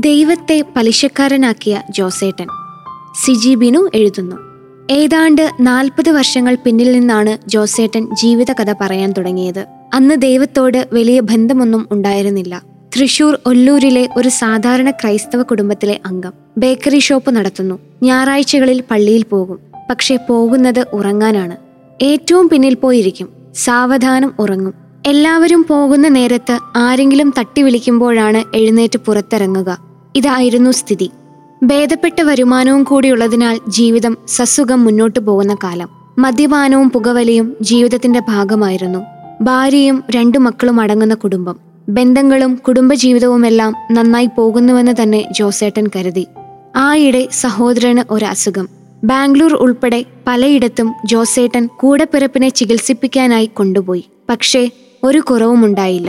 ദൈവത്തെ പലിശക്കാരനാക്കിയ ജോസേട്ടൻ സിജി ബിനു എഴുതുന്നു ഏതാണ്ട് നാൽപ്പത് വർഷങ്ങൾ പിന്നിൽ നിന്നാണ് ജോസേട്ടൻ ജീവിതകഥ പറയാൻ തുടങ്ങിയത് അന്ന് ദൈവത്തോട് വലിയ ബന്ധമൊന്നും ഉണ്ടായിരുന്നില്ല തൃശൂർ ഒല്ലൂരിലെ ഒരു സാധാരണ ക്രൈസ്തവ കുടുംബത്തിലെ അംഗം ബേക്കറി ഷോപ്പ് നടത്തുന്നു ഞായറാഴ്ചകളിൽ പള്ളിയിൽ പോകും പക്ഷെ പോകുന്നത് ഉറങ്ങാനാണ് ഏറ്റവും പിന്നിൽ പോയിരിക്കും സാവധാനം ഉറങ്ങും എല്ലാവരും പോകുന്ന നേരത്ത് ആരെങ്കിലും തട്ടി വിളിക്കുമ്പോഴാണ് എഴുന്നേറ്റ് പുറത്തിറങ്ങുക ഇതായിരുന്നു സ്ഥിതി ഭേദപ്പെട്ട വരുമാനവും കൂടിയുള്ളതിനാൽ ജീവിതം സസുഖം മുന്നോട്ടു പോകുന്ന കാലം മദ്യപാനവും പുകവലിയും ജീവിതത്തിന്റെ ഭാഗമായിരുന്നു ഭാര്യയും രണ്ടു മക്കളും അടങ്ങുന്ന കുടുംബം ബന്ധങ്ങളും കുടുംബജീവിതവുമെല്ലാം നന്നായി പോകുന്നുവെന്ന് തന്നെ ജോസേട്ടൻ കരുതി ആയിടെ സഹോദരന് ഒരു അസുഖം ബാംഗ്ലൂർ ഉൾപ്പെടെ പലയിടത്തും ജോസേട്ടൻ കൂടപ്പിറപ്പിനെ ചികിത്സിപ്പിക്കാനായി കൊണ്ടുപോയി പക്ഷേ ഒരു കുറവുമുണ്ടായില്ല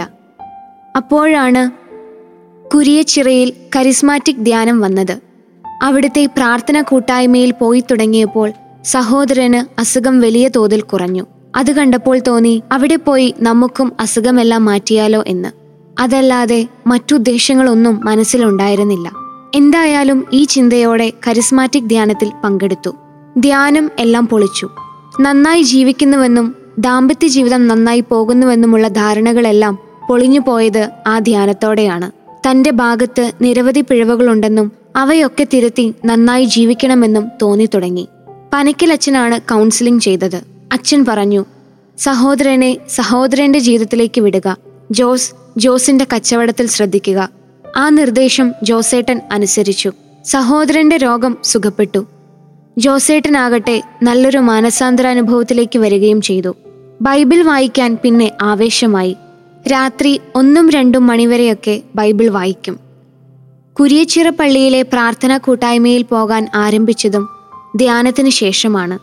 അപ്പോഴാണ് കുരിയച്ചിറയിൽ കരിസ്മാറ്റിക് ധ്യാനം വന്നത് അവിടുത്തെ പ്രാർത്ഥന കൂട്ടായ്മയിൽ പോയി തുടങ്ങിയപ്പോൾ സഹോദരന് അസുഖം വലിയ തോതിൽ കുറഞ്ഞു അത് കണ്ടപ്പോൾ തോന്നി അവിടെ പോയി നമുക്കും അസുഖമെല്ലാം മാറ്റിയാലോ എന്ന് അതല്ലാതെ മറ്റുദ്ദേശങ്ങളൊന്നും മനസ്സിലുണ്ടായിരുന്നില്ല എന്തായാലും ഈ ചിന്തയോടെ കരിസ്മാറ്റിക് ധ്യാനത്തിൽ പങ്കെടുത്തു ധ്യാനം എല്ലാം പൊളിച്ചു നന്നായി ജീവിക്കുന്നുവെന്നും ദാമ്പത്യ ജീവിതം നന്നായി പോകുന്നുവെന്നുമുള്ള ധാരണകളെല്ലാം പൊളിഞ്ഞു പോയത് ആ ധ്യാനത്തോടെയാണ് തന്റെ ഭാഗത്ത് നിരവധി പിഴവുകളുണ്ടെന്നും അവയൊക്കെ തിരുത്തി നന്നായി ജീവിക്കണമെന്നും തോന്നി തുടങ്ങി പനക്കിൽ അച്ഛനാണ് കൗൺസിലിംഗ് ചെയ്തത് അച്ഛൻ പറഞ്ഞു സഹോദരനെ സഹോദരന്റെ ജീവിതത്തിലേക്ക് വിടുക ജോസ് ജോസിന്റെ കച്ചവടത്തിൽ ശ്രദ്ധിക്കുക ആ നിർദ്ദേശം ജോസേട്ടൻ അനുസരിച്ചു സഹോദരന്റെ രോഗം സുഖപ്പെട്ടു ജോസേട്ടനാകട്ടെ നല്ലൊരു മാനസാന്തരാനുഭവത്തിലേക്ക് വരികയും ചെയ്തു ബൈബിൾ വായിക്കാൻ പിന്നെ ആവേശമായി രാത്രി ഒന്നും രണ്ടും മണിവരെയൊക്കെ ബൈബിൾ വായിക്കും കുരിയച്ചിറ പള്ളിയിലെ പ്രാർത്ഥനാ കൂട്ടായ്മയിൽ പോകാൻ ആരംഭിച്ചതും ധ്യാനത്തിന് ശേഷമാണ്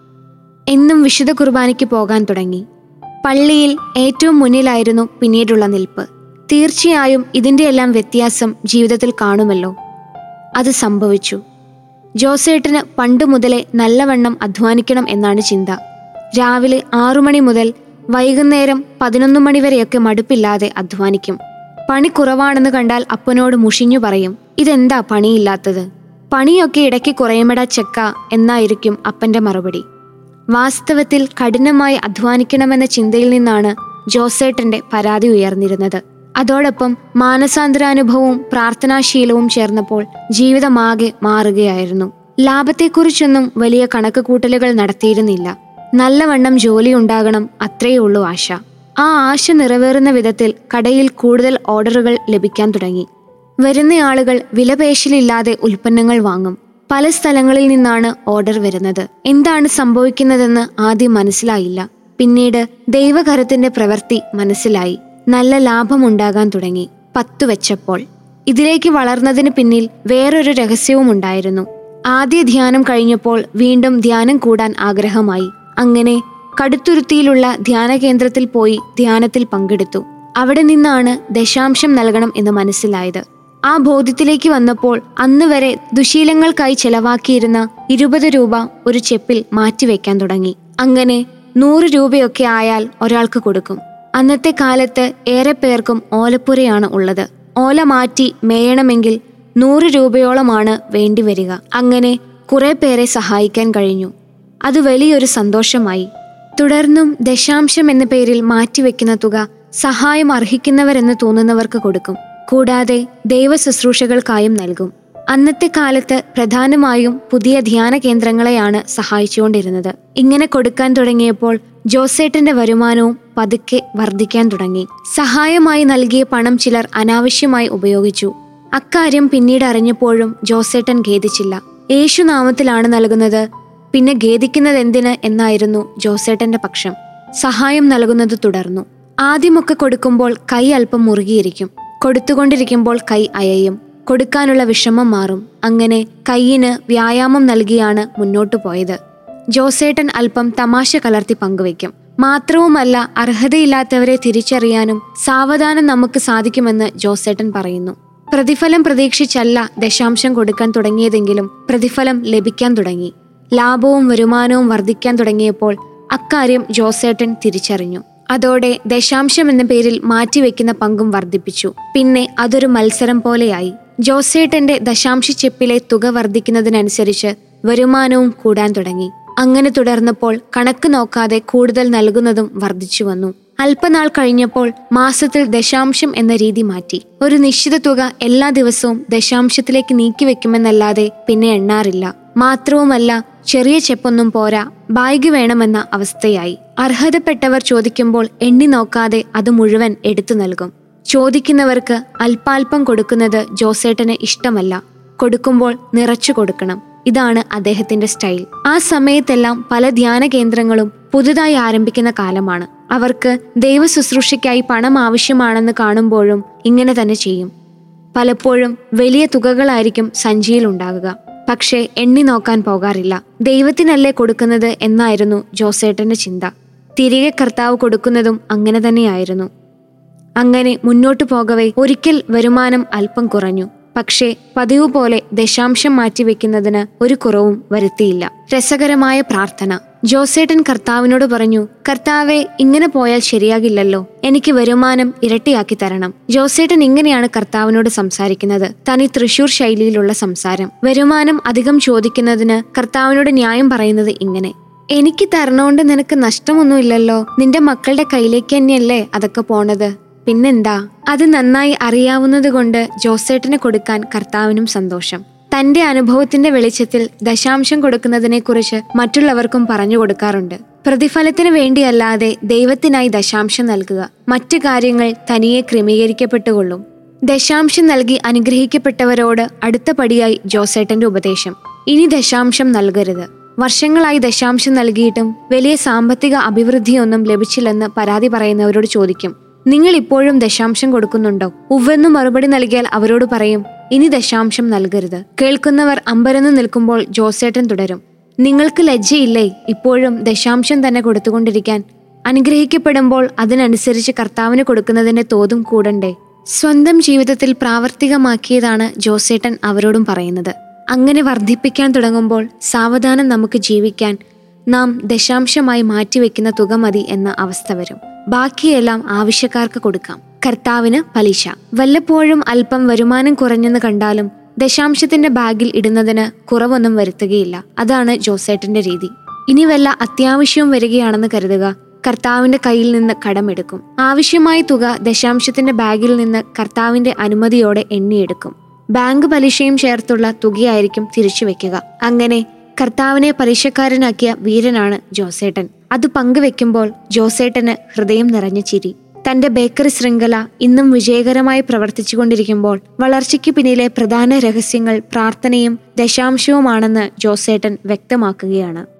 എന്നും വിശുദ്ധ കുർബാനയ്ക്ക് പോകാൻ തുടങ്ങി പള്ളിയിൽ ഏറ്റവും മുന്നിലായിരുന്നു പിന്നീടുള്ള നിൽപ്പ് തീർച്ചയായും ഇതിൻ്റെയെല്ലാം വ്യത്യാസം ജീവിതത്തിൽ കാണുമല്ലോ അത് സംഭവിച്ചു ജോസേട്ടന് പണ്ടു മുതലേ നല്ലവണ്ണം അധ്വാനിക്കണം എന്നാണ് ചിന്ത രാവിലെ ആറു മണി മുതൽ വൈകുന്നേരം പതിനൊന്ന് മണി വരെയൊക്കെ മടുപ്പില്ലാതെ അധ്വാനിക്കും പണി കുറവാണെന്ന് കണ്ടാൽ അപ്പനോട് മുഷിഞ്ഞു പറയും ഇതെന്താ പണിയില്ലാത്തത് പണിയൊക്കെ ഇടയ്ക്ക് കുറയുമടാ ചെക്ക എന്നായിരിക്കും അപ്പന്റെ മറുപടി വാസ്തവത്തിൽ കഠിനമായി അധ്വാനിക്കണമെന്ന ചിന്തയിൽ നിന്നാണ് ജോസേട്ടന്റെ പരാതി ഉയർന്നിരുന്നത് അതോടൊപ്പം മാനസാന്തരാനുഭവവും പ്രാർത്ഥനാശീലവും ചേർന്നപ്പോൾ ജീവിതമാകെ മാറുകയായിരുന്നു ലാഭത്തെക്കുറിച്ചൊന്നും വലിയ കണക്ക് കൂട്ടലുകൾ നടത്തിയിരുന്നില്ല നല്ലവണ്ണം ജോലി ഉണ്ടാകണം അത്രയേ ഉള്ളൂ ആശ ആ ആശ നിറവേറുന്ന വിധത്തിൽ കടയിൽ കൂടുതൽ ഓർഡറുകൾ ലഭിക്കാൻ തുടങ്ങി വരുന്ന ആളുകൾ വിലപേശലില്ലാതെ ഉൽപ്പന്നങ്ങൾ വാങ്ങും പല സ്ഥലങ്ങളിൽ നിന്നാണ് ഓർഡർ വരുന്നത് എന്താണ് സംഭവിക്കുന്നതെന്ന് ആദ്യം മനസ്സിലായില്ല പിന്നീട് ദൈവകരത്തിന്റെ പ്രവൃത്തി മനസ്സിലായി നല്ല ലാഭമുണ്ടാകാൻ തുടങ്ങി പത്തു വെച്ചപ്പോൾ ഇതിലേക്ക് വളർന്നതിന് പിന്നിൽ വേറൊരു രഹസ്യവും ഉണ്ടായിരുന്നു ആദ്യ ധ്യാനം കഴിഞ്ഞപ്പോൾ വീണ്ടും ധ്യാനം കൂടാൻ ആഗ്രഹമായി അങ്ങനെ കടുത്തുരുത്തിയിലുള്ള ധ്യാന കേന്ദ്രത്തിൽ പോയി ധ്യാനത്തിൽ പങ്കെടുത്തു അവിടെ നിന്നാണ് ദശാംശം നൽകണം എന്ന് മനസ്സിലായത് ആ ബോധ്യത്തിലേക്ക് വന്നപ്പോൾ അന്ന് വരെ ദുശീലങ്ങൾക്കായി ചെലവാക്കിയിരുന്ന ഇരുപത് രൂപ ഒരു ചെപ്പിൽ മാറ്റിവെക്കാൻ തുടങ്ങി അങ്ങനെ നൂറ് രൂപയൊക്കെ ആയാൽ ഒരാൾക്ക് കൊടുക്കും അന്നത്തെ കാലത്ത് ഏറെ പേർക്കും ഓലപ്പുരയാണ് ഉള്ളത് ഓല മാറ്റി മേയണമെങ്കിൽ നൂറ് രൂപയോളമാണ് വേണ്ടിവരിക അങ്ങനെ കുറെ പേരെ സഹായിക്കാൻ കഴിഞ്ഞു അത് വലിയൊരു സന്തോഷമായി തുടർന്നും ദശാംശം എന്ന പേരിൽ മാറ്റിവെക്കുന്ന തുക സഹായം അർഹിക്കുന്നവരെന്ന് തോന്നുന്നവർക്ക് കൊടുക്കും കൂടാതെ ദൈവ ശുശ്രൂഷകൾക്കായും നൽകും അന്നത്തെ കാലത്ത് പ്രധാനമായും പുതിയ ധ്യാന കേന്ദ്രങ്ങളെയാണ് സഹായിച്ചുകൊണ്ടിരുന്നത് ഇങ്ങനെ കൊടുക്കാൻ തുടങ്ങിയപ്പോൾ ജോസേട്ടന്റെ വരുമാനവും പതുക്കെ വർദ്ധിക്കാൻ തുടങ്ങി സഹായമായി നൽകിയ പണം ചിലർ അനാവശ്യമായി ഉപയോഗിച്ചു അക്കാര്യം പിന്നീട് അറിഞ്ഞപ്പോഴും ജോസേട്ടൻ ഖേദിച്ചില്ല യേശുനാമത്തിലാണ് നൽകുന്നത് പിന്നെ ഖേദിക്കുന്നത് എന്തിന് എന്നായിരുന്നു ജോസേട്ടന്റെ പക്ഷം സഹായം നൽകുന്നത് തുടർന്നു ആദ്യമൊക്കെ കൊടുക്കുമ്പോൾ കൈ അല്പം മുറുകിയിരിക്കും കൊടുത്തുകൊണ്ടിരിക്കുമ്പോൾ കൈ അയയും കൊടുക്കാനുള്ള വിഷമം മാറും അങ്ങനെ കൈയിന് വ്യായാമം നൽകിയാണ് മുന്നോട്ടു പോയത് ജോസേട്ടൻ അല്പം തമാശ കലർത്തി പങ്കുവയ്ക്കും മാത്രവുമല്ല അർഹതയില്ലാത്തവരെ തിരിച്ചറിയാനും സാവധാനം നമുക്ക് സാധിക്കുമെന്ന് ജോസേട്ടൻ പറയുന്നു പ്രതിഫലം പ്രതീക്ഷിച്ചല്ല ദശാംശം കൊടുക്കാൻ തുടങ്ങിയതെങ്കിലും പ്രതിഫലം ലഭിക്കാൻ തുടങ്ങി ലാഭവും വരുമാനവും വർദ്ധിക്കാൻ തുടങ്ങിയപ്പോൾ അക്കാര്യം ജോസേട്ടൻ തിരിച്ചറിഞ്ഞു അതോടെ ദശാംശം എന്ന പേരിൽ മാറ്റിവെക്കുന്ന പങ്കും വർദ്ധിപ്പിച്ചു പിന്നെ അതൊരു മത്സരം പോലെയായി ജോസേട്ടന്റെ ദശാംശ ചെപ്പിലെ തുക വർദ്ധിക്കുന്നതിനനുസരിച്ച് വരുമാനവും കൂടാൻ തുടങ്ങി അങ്ങനെ തുടർന്നപ്പോൾ കണക്ക് നോക്കാതെ കൂടുതൽ നൽകുന്നതും വർദ്ധിച്ചു വന്നു അല്പനാൾ കഴിഞ്ഞപ്പോൾ മാസത്തിൽ ദശാംശം എന്ന രീതി മാറ്റി ഒരു നിശ്ചിത തുക എല്ലാ ദിവസവും ദശാംശത്തിലേക്ക് നീക്കിവെക്കുമെന്നല്ലാതെ പിന്നെ എണ്ണാറില്ല മാത്രവുമല്ല ചെറിയ ചെപ്പൊന്നും പോരാ ബാഗ് വേണമെന്ന അവസ്ഥയായി അർഹതപ്പെട്ടവർ ചോദിക്കുമ്പോൾ എണ്ണി നോക്കാതെ അത് മുഴുവൻ എടുത്തു നൽകും ചോദിക്കുന്നവർക്ക് അല്പാൽപം കൊടുക്കുന്നത് ജോസേട്ടന് ഇഷ്ടമല്ല കൊടുക്കുമ്പോൾ നിറച്ചു കൊടുക്കണം ഇതാണ് അദ്ദേഹത്തിന്റെ സ്റ്റൈൽ ആ സമയത്തെല്ലാം പല ധ്യാന കേന്ദ്രങ്ങളും പുതുതായി ആരംഭിക്കുന്ന കാലമാണ് അവർക്ക് ദൈവ ശുശ്രൂഷയ്ക്കായി പണം ആവശ്യമാണെന്ന് കാണുമ്പോഴും ഇങ്ങനെ തന്നെ ചെയ്യും പലപ്പോഴും വലിയ തുകകളായിരിക്കും സഞ്ചിയിൽ ഉണ്ടാകുക പക്ഷേ എണ്ണി നോക്കാൻ പോകാറില്ല ദൈവത്തിനല്ലേ കൊടുക്കുന്നത് എന്നായിരുന്നു ജോസേട്ടന്റെ ചിന്ത തിരികെ കർത്താവ് കൊടുക്കുന്നതും അങ്ങനെ തന്നെയായിരുന്നു അങ്ങനെ മുന്നോട്ടു പോകവേ ഒരിക്കൽ വരുമാനം അല്പം കുറഞ്ഞു പക്ഷേ പതിവ് പോലെ ദശാംശം മാറ്റിവെക്കുന്നതിന് ഒരു കുറവും വരുത്തിയില്ല രസകരമായ പ്രാർത്ഥന ജോസേട്ടൻ കർത്താവിനോട് പറഞ്ഞു കർത്താവെ ഇങ്ങനെ പോയാൽ ശരിയാകില്ലല്ലോ എനിക്ക് വരുമാനം ഇരട്ടിയാക്കി തരണം ജോസേട്ടൻ ഇങ്ങനെയാണ് കർത്താവിനോട് സംസാരിക്കുന്നത് തനി തൃശൂർ ശൈലിയിലുള്ള സംസാരം വരുമാനം അധികം ചോദിക്കുന്നതിന് കർത്താവിനോട് ന്യായം പറയുന്നത് ഇങ്ങനെ എനിക്ക് തരണോണ്ട് നിനക്ക് നഷ്ടമൊന്നുമില്ലല്ലോ നിന്റെ മക്കളുടെ കയ്യിലേക്ക് തന്നെയല്ലേ അതൊക്കെ പോണത് പിന്നെന്താ അത് നന്നായി അറിയാവുന്നതുകൊണ്ട് ജോസേട്ടന് കൊടുക്കാൻ കർത്താവിനും സന്തോഷം തന്റെ അനുഭവത്തിന്റെ വെളിച്ചത്തിൽ ദശാംശം കൊടുക്കുന്നതിനെക്കുറിച്ച് മറ്റുള്ളവർക്കും പറഞ്ഞു കൊടുക്കാറുണ്ട് പ്രതിഫലത്തിന് വേണ്ടിയല്ലാതെ ദൈവത്തിനായി ദശാംശം നൽകുക മറ്റു കാര്യങ്ങൾ തനിയെ ക്രമീകരിക്കപ്പെട്ടുകൊള്ളും ദശാംശം നൽകി അനുഗ്രഹിക്കപ്പെട്ടവരോട് അടുത്ത പടിയായി ജോസേട്ടന്റെ ഉപദേശം ഇനി ദശാംശം നൽകരുത് വർഷങ്ങളായി ദശാംശം നൽകിയിട്ടും വലിയ സാമ്പത്തിക അഭിവൃദ്ധിയൊന്നും ലഭിച്ചില്ലെന്ന് പരാതി പറയുന്നവരോട് ചോദിക്കും നിങ്ങൾ ഇപ്പോഴും ദശാംശം കൊടുക്കുന്നുണ്ടോ ഉവ്വെന്ന് മറുപടി നൽകിയാൽ അവരോട് പറയും ഇനി ദശാംശം നൽകരുത് കേൾക്കുന്നവർ അമ്പരന്ന് നിൽക്കുമ്പോൾ ജോസേട്ടൻ തുടരും നിങ്ങൾക്ക് ലജ്ജയില്ലേ ഇപ്പോഴും ദശാംശം തന്നെ കൊടുത്തുകൊണ്ടിരിക്കാൻ അനുഗ്രഹിക്കപ്പെടുമ്പോൾ അതിനനുസരിച്ച് കർത്താവിന് കൊടുക്കുന്നതിന്റെ തോതും കൂടണ്ടേ സ്വന്തം ജീവിതത്തിൽ പ്രാവർത്തികമാക്കിയതാണ് ജോസേട്ടൻ അവരോടും പറയുന്നത് അങ്ങനെ വർദ്ധിപ്പിക്കാൻ തുടങ്ങുമ്പോൾ സാവധാനം നമുക്ക് ജീവിക്കാൻ നാം ദശാംശമായി മാറ്റിവെക്കുന്ന തുക മതി എന്ന അവസ്ഥ വരും ബാക്കിയെല്ലാം ആവശ്യക്കാർക്ക് കൊടുക്കാം കർത്താവിന് പലിശ വല്ലപ്പോഴും അല്പം വരുമാനം കുറഞ്ഞെന്ന് കണ്ടാലും ദശാംശത്തിന്റെ ബാഗിൽ ഇടുന്നതിന് കുറവൊന്നും വരുത്തുകയില്ല അതാണ് ജോസേട്ടന്റെ രീതി ഇനി വല്ല അത്യാവശ്യവും വരികയാണെന്ന് കരുതുക കർത്താവിന്റെ കയ്യിൽ നിന്ന് കടമെടുക്കും ആവശ്യമായ തുക ദശാംശത്തിന്റെ ബാഗിൽ നിന്ന് കർത്താവിന്റെ അനുമതിയോടെ എണ്ണിയെടുക്കും ബാങ്ക് പലിശയും ചേർത്തുള്ള തുകയായിരിക്കും തിരിച്ചു വെക്കുക അങ്ങനെ കർത്താവിനെ പലിശക്കാരനാക്കിയ വീരനാണ് ജോസേട്ടൻ അത് പങ്കുവെക്കുമ്പോൾ ജോസേട്ടന് ഹൃദയം നിറഞ്ഞ ചിരി തന്റെ ബേക്കറി ശൃംഖല ഇന്നും വിജയകരമായി പ്രവർത്തിച്ചുകൊണ്ടിരിക്കുമ്പോൾ വളർച്ചയ്ക്ക് പിന്നിലെ പ്രധാന രഹസ്യങ്ങൾ പ്രാർത്ഥനയും ദശാംശവുമാണെന്ന് ജോസേട്ടൻ വ്യക്തമാക്കുകയാണ്